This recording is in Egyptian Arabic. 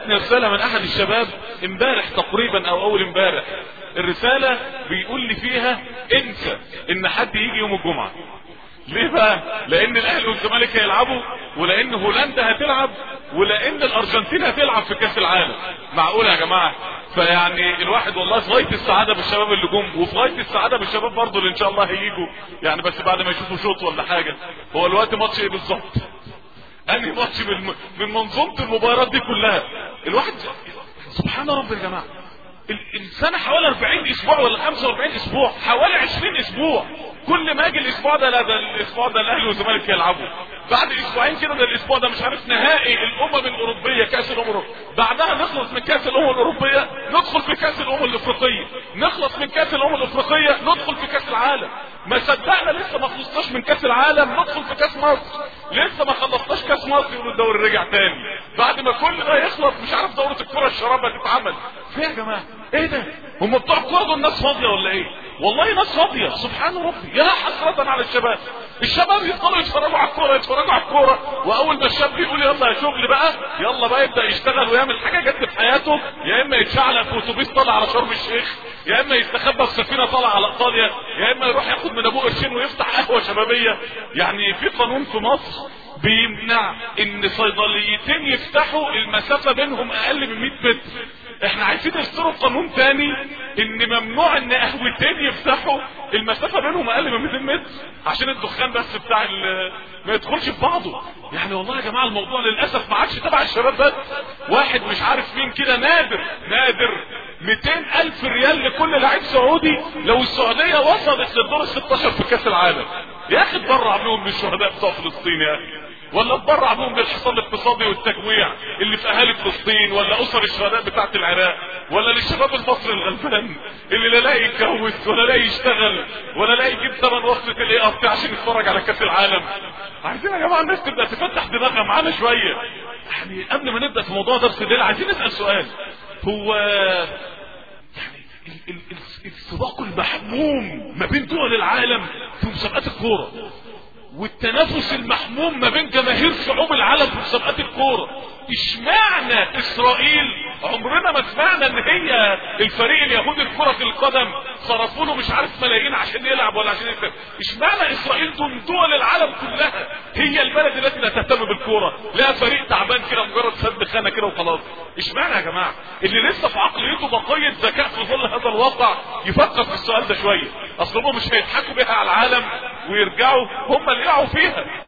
جاتني رسالة من احد الشباب امبارح تقريبا او اول امبارح الرسالة بيقول لي فيها انسى ان حد يجي يوم الجمعة ليه بقى لان الاهلي والزمالك هيلعبوا ولان هولندا هتلعب ولان الارجنتين هتلعب في كاس العالم معقول يا جماعه فيعني الواحد والله في غايه السعاده بالشباب اللي جم وفي غايه السعاده بالشباب برضه اللي ان شاء الله هيجوا يعني بس بعد ما يشوفوا شوط ولا حاجه هو الوقت ماتش ايه بالظبط انهي ماتش من من منظومه المباريات دي كلها الواحد سبحان ربي يا جماعه ال- السنه حوالي 40 اسبوع ولا 45 اسبوع حوالي 20 اسبوع كل ما اجي الاسبوع ده لا ده الاسبوع ده الاهلي والزمالك يلعبوا بعد اسبوعين كده ده الاسبوع ده مش عارف نهائي الامم الاوروبيه كاس الامم الأوروبية. بعدها نخلص من كاس الامم الاوروبيه ندخل في كاس الامم الافريقيه نخلص من كاس الامم الافريقيه ندخل في كاس العالم ما صدقنا لسه ما خلصناش من كاس العالم ندخل في كاس مصر لسه ما خلصناش كاس مصر يقولوا الدوري رجع تاني بعد ما كل ده يخلص مش عارف دوره الكره الشرابه تتعمل في يا جماعه ايه ده هم بتوع الكوره دول ناس فاضيه ولا ايه والله ناس فاضيه سبحان ربي يا حسره على الشباب الشباب يفضلوا يتفرجوا على الكوره يتفرجوا على الكوره واول ما الشاب يقول يلا يا شغل بقى يلا بقى يبدا يشتغل ويعمل حاجه جد في حياته يا اما يتشعلق في اتوبيس طالع على شرم الشيخ يا اما يستخبى في سفينه طالعه على ايطاليا يا اما يروح ياخد من ابوه قرشين ويفتح قهوه شبابيه يعني في قانون في مصر بيمنع ان صيدليتين يفتحوا المسافه بينهم اقل من 100 متر احنا عايزين نصدروا قانون تاني ان ممنوع ان قهوتين يفتحوا المسافه بينهم اقل من 200 متر عشان الدخان بس بتاع ال- ما يدخلش في بعضه يعني والله يا جماعه الموضوع للاسف ما عادش تبع الشباب بس واحد مش عارف مين كده نادر نادر 200 الف ريال لكل لعيب سعودي لو السعوديه وصلت للدور ال 16 في كاس العالم يا اخي اتبرع بيهم من الشهداء بتوع فلسطين يا اخي ولا اتبرع بهم للحصار الاقتصادي والتجويع اللي في اهالي فلسطين ولا اسر الشهداء بتاعه العراق ولا للشباب المصري الغلبان اللي لا لاقي يتجوز ولا لاقي يشتغل ولا لاقي يجيب ثمن وصلة الاي ار تي عشان يتفرج على كاس العالم عايزين يا جماعه الناس تبدا تفتح دماغها معانا شويه يعني قبل ما نبدا في موضوع درس الليل عايزين نسال سؤال هو يعني ال- ال- ال- السباق المحموم ما بين دول العالم في مسابقات الكوره والتنافس المحموم ما بين جماهير شعوب العالم في مسابقات الكوره اشمعنى اسرائيل عمرنا ما سمعنا ان هي الفريق اليهودي لكرة القدم صرفوا له مش عارف ملايين عشان يلعب ولا عشان يكسب اشمعنى اسرائيل دون دول العالم كلها هي البلد التي لا تهتم بالكوره لها فريق تعبان كده مجرد سد خانه كده وخلاص اشمعنى يا جماعه اللي لسه في عقليته بقيه ذكاء في ظل هذا الواقع يفكر في السؤال ده شويه اصل هم مش هيضحكوا بيها على العالم ويرجعوا هم اللي يقعوا فيها